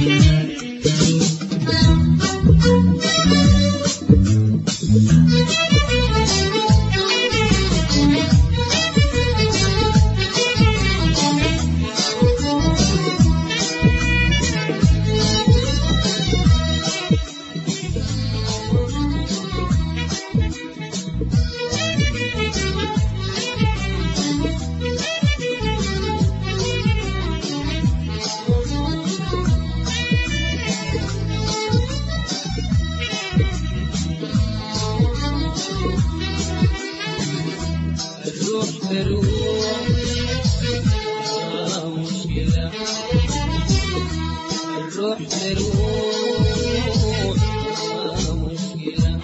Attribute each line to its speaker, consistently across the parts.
Speaker 1: الروح تروح آه مشكلة الروح تروح آه مشكلة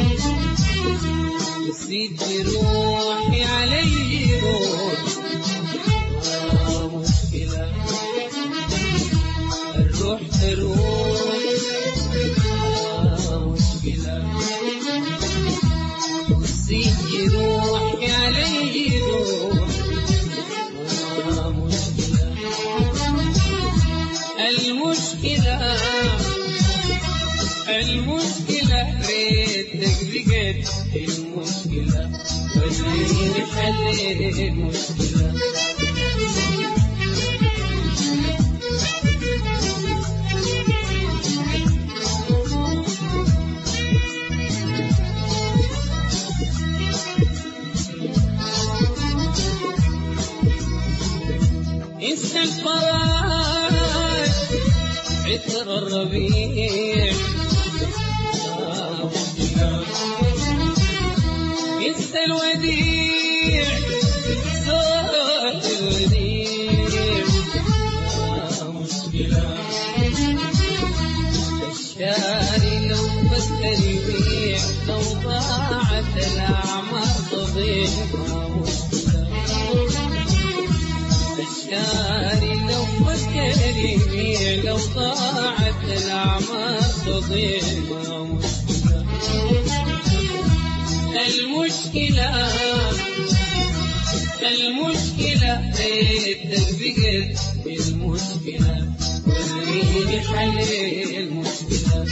Speaker 1: نسيت روحي علي روح آه مشكلة الروح تروح آه مشكلة نسيت روحي علي روح آه مشكلة المشكلة المشكلة ريتك بقت المشكلة وريني حل المشكلة انسى الفراش عطر الربيع آه، انسى الوديع صوت الوديع آه، مشكلة الشاري لو فكر يبيع لو ضاعت الأعمار تضيع آه، مشكلة الشاري لو فكر يبيع لو ضاعت الأعمار تضيع ما مشكلة المشكلة المشكلة ريتك بقت المشكلة وريني حل المشكلة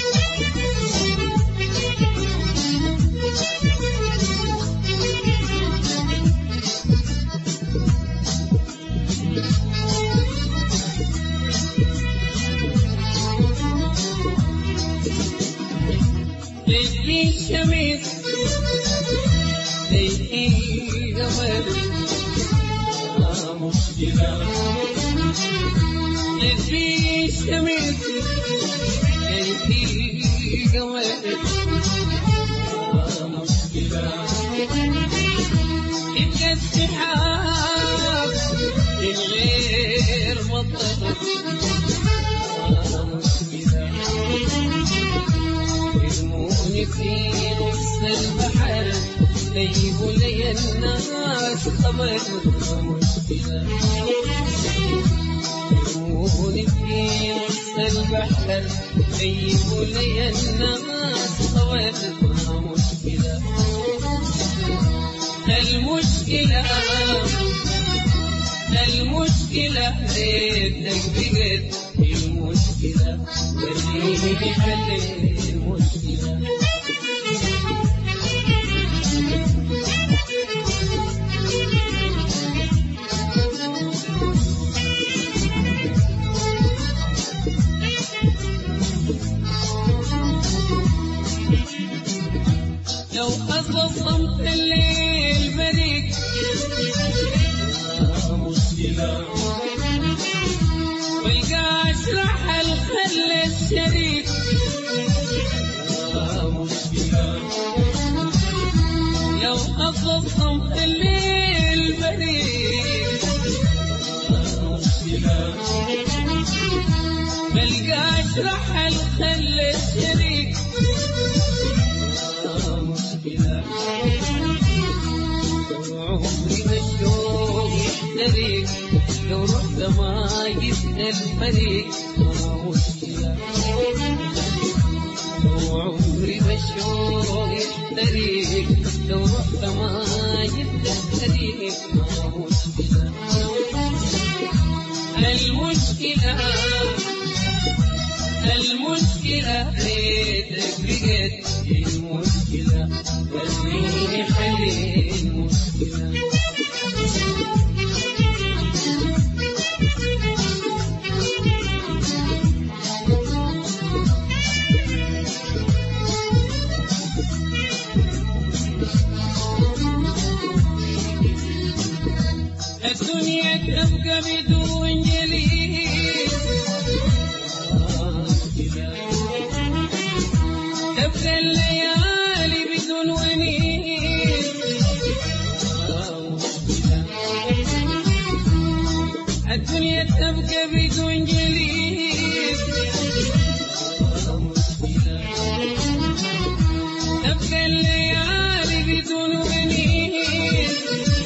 Speaker 1: ليلي الشمس ليلي قمر آه مشكلة ليلي الشمس ليلي قمر آه مشكلة يبقى السحاب من غير مطر آه مشكلة يرموني في نص البحر ليبوا لي الناس خبر مشكلة يرموني في نص البحر ليبوا لي الناس خبر مشكلة المشكلة المشكلة ريتك بقت المشكلة وريني حل المشكلة لو أصبحت الليل بريق آه مشكلة والقاش راح الخل الشريك آه مشكلة لو أصبحت الليل بريق آه مشكلة بلقاش راح الخل الشريك آه مشكلة عمري مشوق يحترق لو رحت ما جبت الفريق آه مشكلة عمري مشوق يحترق لو رحت ما جبت الفريق آه مشكلة المشكلة المشكلة ريتك بقت المشكلة وريني حل المشكلة الدنيا تبقى بدون جليل تبقى الليالي بدون ونيس الدنيا تبقى بدون جليل تبقى الليالي بدون ونيس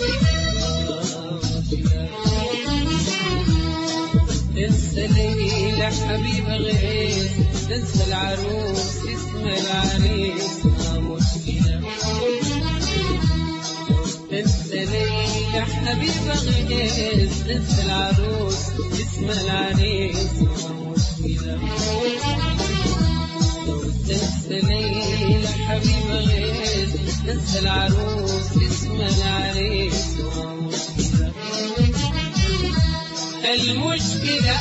Speaker 1: تنسى ليلى حبيب غير تنسى العروس اسم العريس ما مشكلة تنسى ليلى حبيب غير تنسى العروس اسم العريس ما مشكلة تنسى ليلى حبيب غير تنسى العروس اسم العريس ما مشكلة المشكلة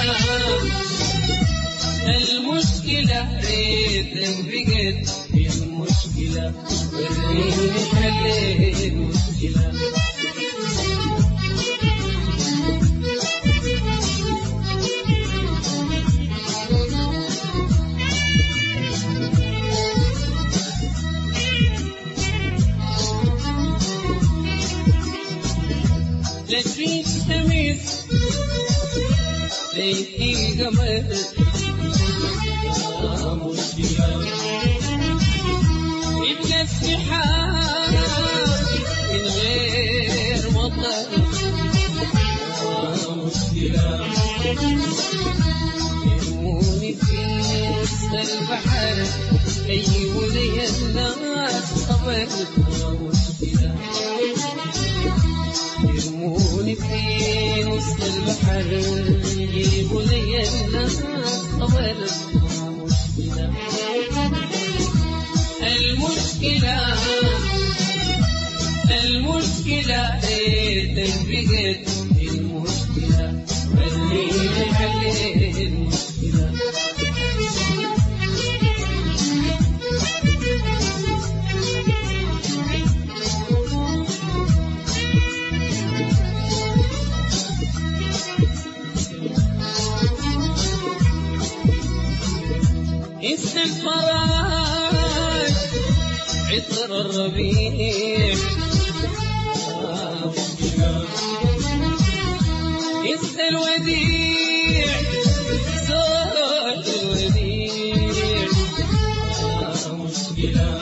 Speaker 1: المشكلة ريتك بقت المشكلة وريني حل المشكلة لفيت تميز ليتي القمر آه مشكلة يبقى السحاب من غير مطر آه مشكلة يرموني في وسط البحر أيوة لي الناس صبر آه مشكلة يرموني في وسط البحر يجيبوا لي الناس صبر ما مشكلة المشكلة المشكلة ريتك بقت المشكلة خليني حل المشكلة اسم الفرج عطر الربيع اسم الوديع زوج الوديع مشكلة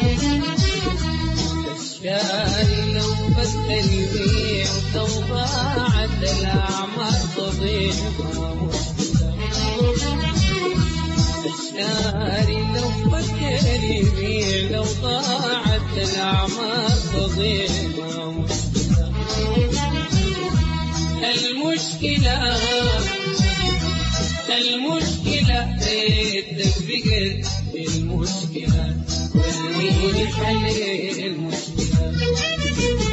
Speaker 1: الشاري لو بدل يبيع لو ضاعت الأعمار تضيع مشكلة الشاري لو فكر يبيع لو ضاعت الأعمار تضيع ما مشكلة المشكلة المشكلة ريتك بقت المشكلة وريني حل المشكلة